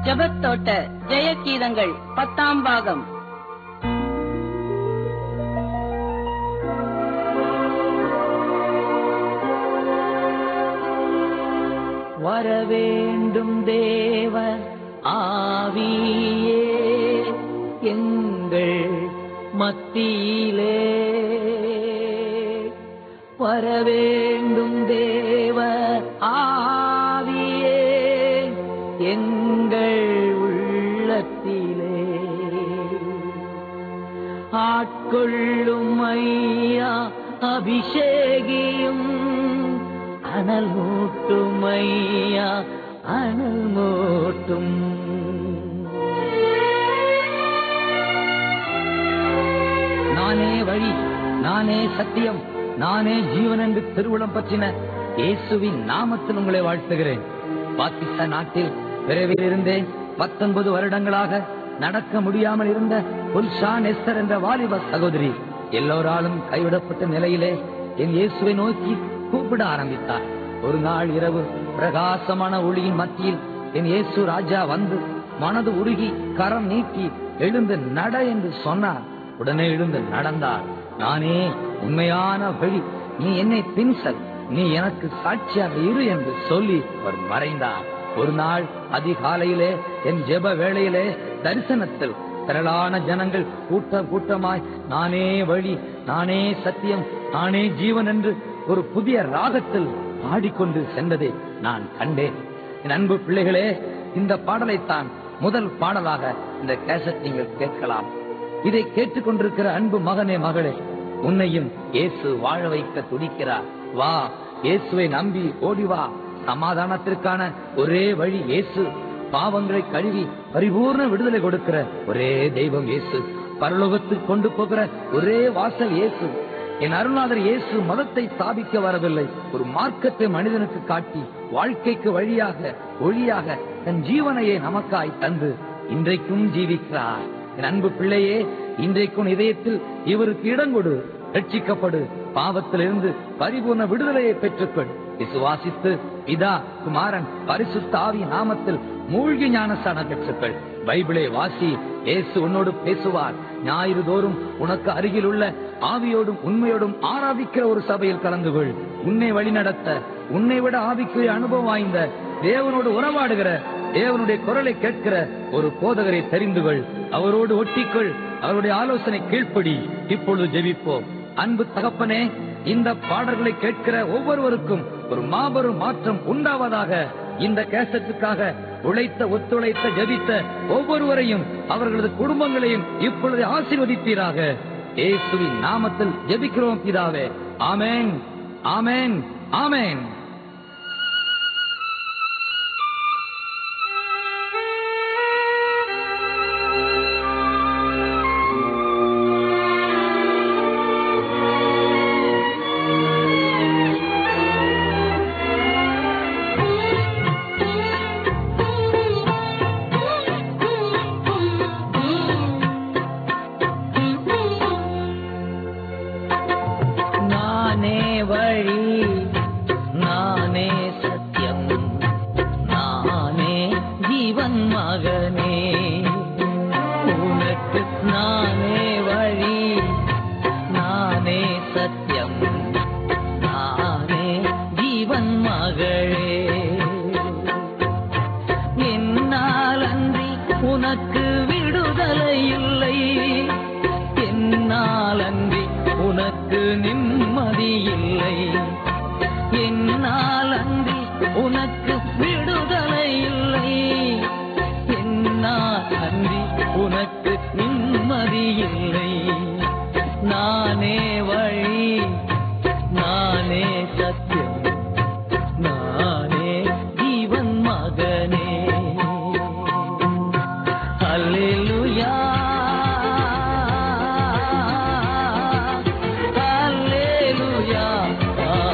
ஜெபத்தோட்ட ஜெயகீதங்கள் பத்தாம் பாகம் வரவேண்டும் தேவ ஆவியே எங்கள் மத்தியிலே வரவேண்டும் தேவ ஆவியே எங்கள் உள்ளத்திலே ஆட்கொள்ளும் ஐயா அபிஷேகியும் அனல் மூட்டும் ஐயா அனல் மூட்டும் நானே வழி நானே சத்தியம் நானே ஜீவன் என்று திருவுளம் பற்றின இயேசுவின் நாமத்தில் உங்களை வாழ்த்துகிறேன் பாகிஸ்தான் நாட்டில் விரைவில் இருந்தேன் பத்தொன்பது வருடங்களாக நடக்க முடியாமல் இருந்த புல்ஷான் எஸ்தர் என்ற வாலிப சகோதரி எல்லோராலும் கைவிடப்பட்ட நிலையிலே என் இயேசுவை நோக்கி கூப்பிட ஆரம்பித்தார் ஒரு நாள் இரவு பிரகாசமான ஒளியின் மத்தியில் என் இயேசு ராஜா வந்து மனது உருகி கரம் நீட்டி எழுந்து நட என்று சொன்னார் உடனே எழுந்து நடந்தார் நானே உண்மையான வழி நீ என்னை பின்சல் நீ எனக்கு சாட்சியாக இரு என்று சொல்லி அவர் மறைந்தார் ஒரு நாள் அதிகாலையிலே என் ஜெப வேளையிலே தரிசனத்தில் திரளான ஜனங்கள் கூட்டம் கூட்டமாய் நானே வழி நானே சத்தியம் நானே ஜீவன் என்று ஒரு புதிய ராகத்தில் பாடிக்கொண்டு சென்றதை நான் கண்டேன் என் அன்பு பிள்ளைகளே இந்த பாடலைத்தான் முதல் பாடலாக இந்த கேசட் நீங்கள் கேட்கலாம் இதை கேட்டுக்கொண்டிருக்கிற அன்பு மகனே மகளே உன்னையும் இயேசு வாழ வைக்க துடிக்கிறார் வா இயேசுவை நம்பி ஓடி வா சமாதானத்திற்கான ஒரே வழி இயேசு பாவங்களை கழுவி பரிபூர்ண விடுதலை கொடுக்கிற ஒரே தெய்வம் இயேசு பரலோகத்துக்கு கொண்டு போகிற ஒரே வாசல் இயேசு என் அருணாதர் இயேசு மதத்தை ஸ்தாபிக்க வரவில்லை ஒரு மார்க்கத்தை மனிதனுக்கு காட்டி வாழ்க்கைக்கு வழியாக ஒளியாக தன் ஜீவனையே நமக்காய் தந்து இன்றைக்கும் ஜீவிக்கிறார் என் அன்பு பிள்ளையே இன்றைக்கும் இதயத்தில் இவருக்கு இடம் கொடு ரட்சிக்கப்படு பாவத்திலிருந்து பரிபூர்ண விடுதலையை பெற்றுக்கொள் விசுவாசித்து பிதா குமாரன் பரிசுத்த ஆவி நாமத்தில் மூழ்கி ஞானஸ்தானம் பெற்றுக்கள் பைபிளை வாசி இயேசு உன்னோடு பேசுவார் ஞாயிறு தோறும் உனக்கு அருகில் உள்ள ஆவியோடும் உண்மையோடும் ஆராதிக்கிற ஒரு சபையில் கலந்து கொள் உன்னை வழிநடத்த உன்னை விட ஆவிக்குரிய அனுபவம் வாய்ந்த தேவனோடு உறவாடுகிற தேவனுடைய குரலை கேட்கிற ஒரு போதகரை தெரிந்து கொள் அவரோடு ஒட்டிக்கொள் அவருடைய ஆலோசனை கீழ்ப்படி இப்பொழுது ஜெபிப்போம் அன்பு தகப்பனே இந்த பாடல்களை கேட்கிற ஒவ்வொருவருக்கும் ஒரு மாபெரும் மாற்றம் உண்டாவதாக இந்த கேசட்டுக்காக உழைத்த ஒத்துழைத்த ஜெபித்த ஒவ்வொருவரையும் அவர்களது குடும்பங்களையும் இப்பொழுது ஆசீர்வதிப்பீராக இயேசுவின் நாமத்தில் ஜெபிக்கிறோம் பிதாவே ஆமென் ஆமென் ஆமென் நானே வழி நானே சத்தியம் நானே ஜீவன் மகனே உனக்கு நானே வழி நானே சத்தியம் நானே ஜீவன் மகளே என்னால் அன்றி உனக்கு விடுதலை இல்லை என்னால் அன்றி உனக்கு நிம்மதி இல்லை என்னால் அன்றி உனக்கு விடுதலை இல்லை என்னால் அன்றி உனக்கு நிம்மதி இல்லை நானே வழி நானே சத்தியம் நானே ஜீவன் மகனே அல்லேலூயா அல்லேலூயா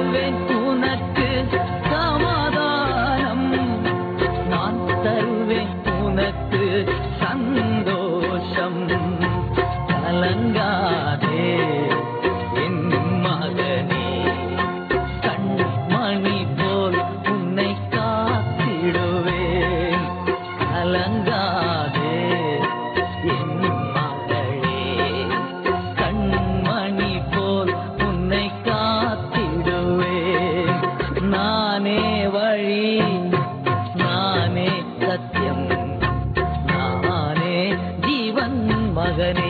தருவேன் உனக்கு சமாதானம் நான் தருவேன் உனக்கு சந்தோஷம் கலங்காதே என் மகனே கண்மணி போல் உன்னை காத்திடுவேன் கலங்காதே என் மகளே கண்மணி போல் உன்னை காத்திடுவேன் நானே வழி நானே சத்தியம் நானே ஜீவன் மகனே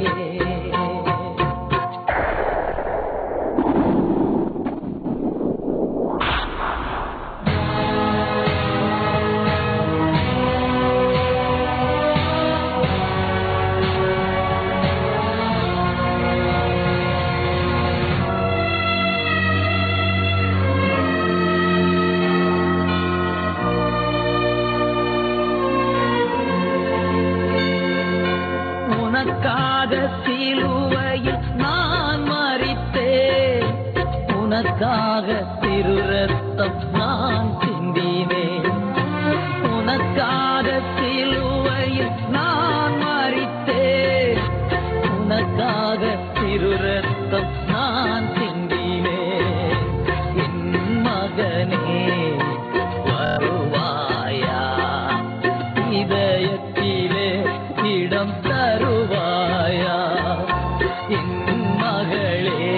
உனக்காக சிலுவையில் நான் மறித்தேன் உனக்காக திரு ரத்தம் நான் சிந்தினேன் உனக்காக சிலுவையில் நான் மறித்தேன் உனக்காக திரு ரத்தம் நான் சிந்தினேன் என் மகனே வருவாயா இதயத்திலே இடம் தருவாயா என் மகளே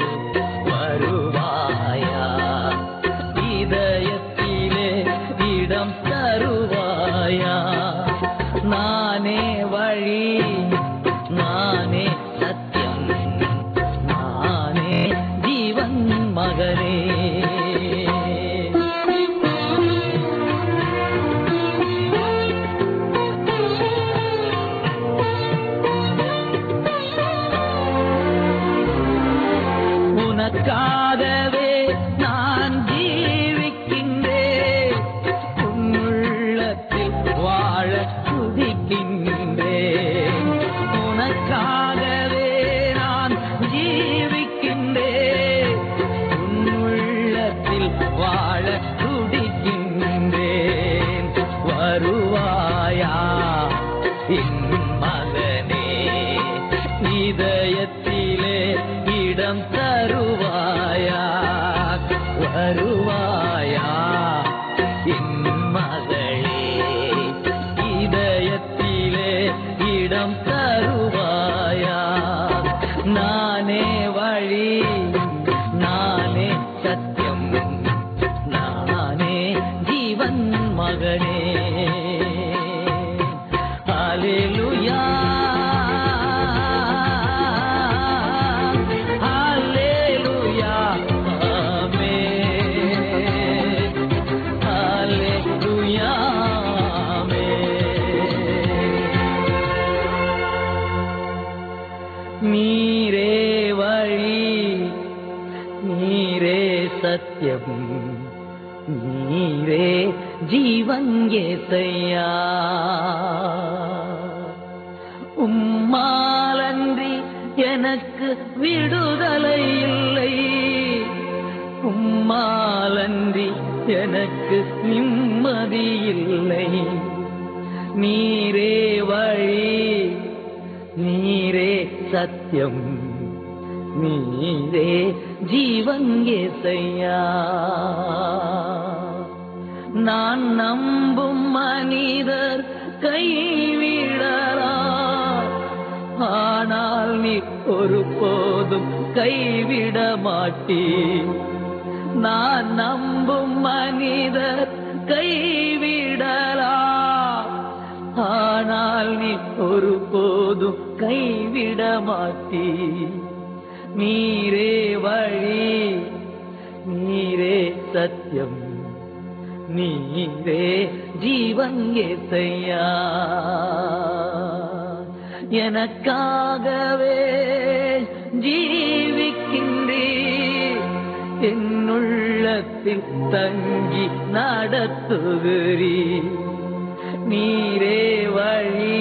வருவாயா இதயத்திலே இடம் தருவாயா நானே வழி நானே சத்தியம் நானே ஜீவன் மகனே உனக்காகவே நான் ஜீவிக்கின்றேன் உன்னுள்ளத்தில் வாழ துதிக்கின்றேன் உனக்காகவே நான் ஜீவிக்கின்றேன் உன்னுள்ளத்தில் வாழ துடிக்கின்றேன் வருவாயா என் மகனே இதயத்திலே இடம் தருவாயா வருவாயா என் மகளே இதயத்திலே இடம் தருவாயா நானே வழி நானே சத்தியம் நானே ஜீவன் மகனே ஹalleluya ஹalleluya ஆமென் ஹalleluya ஆமென் நீரே வழி நீரே சத்தியம் நீரே ஜீவன் ஏசையா உம்மாலன்றி எனக்கு விடுதலை இல்லை உம்மாலன்றி எனக்கு நிம்மதி இல்லை நீரே வழி நீரே சத்தியம் நீரே ஜீவன் ஏசையா நான் நம்பும் மனிதர் கைவிடலாம் ஆனால் நீ ஒருபோதும் கைவிட மாட்டீர் நான் நம்பும் மனிதர் கைவிடலாம் ஆனால் நீ ஒருபோதும் கைவிட மாட்டீர் நீரே வழி நீரே சத்தியம் நீரே ஜீவன் ஏசையா எனக்காகவே ஜீவிக்கின்றீர் என்னுள்ளத்தில் தங்கி நடத்துகிறீர் நீரே வழி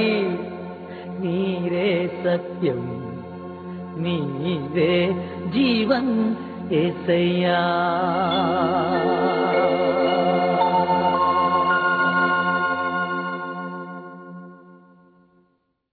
நீரே சத்தியம் நீரே ஜீவன் ஏசையா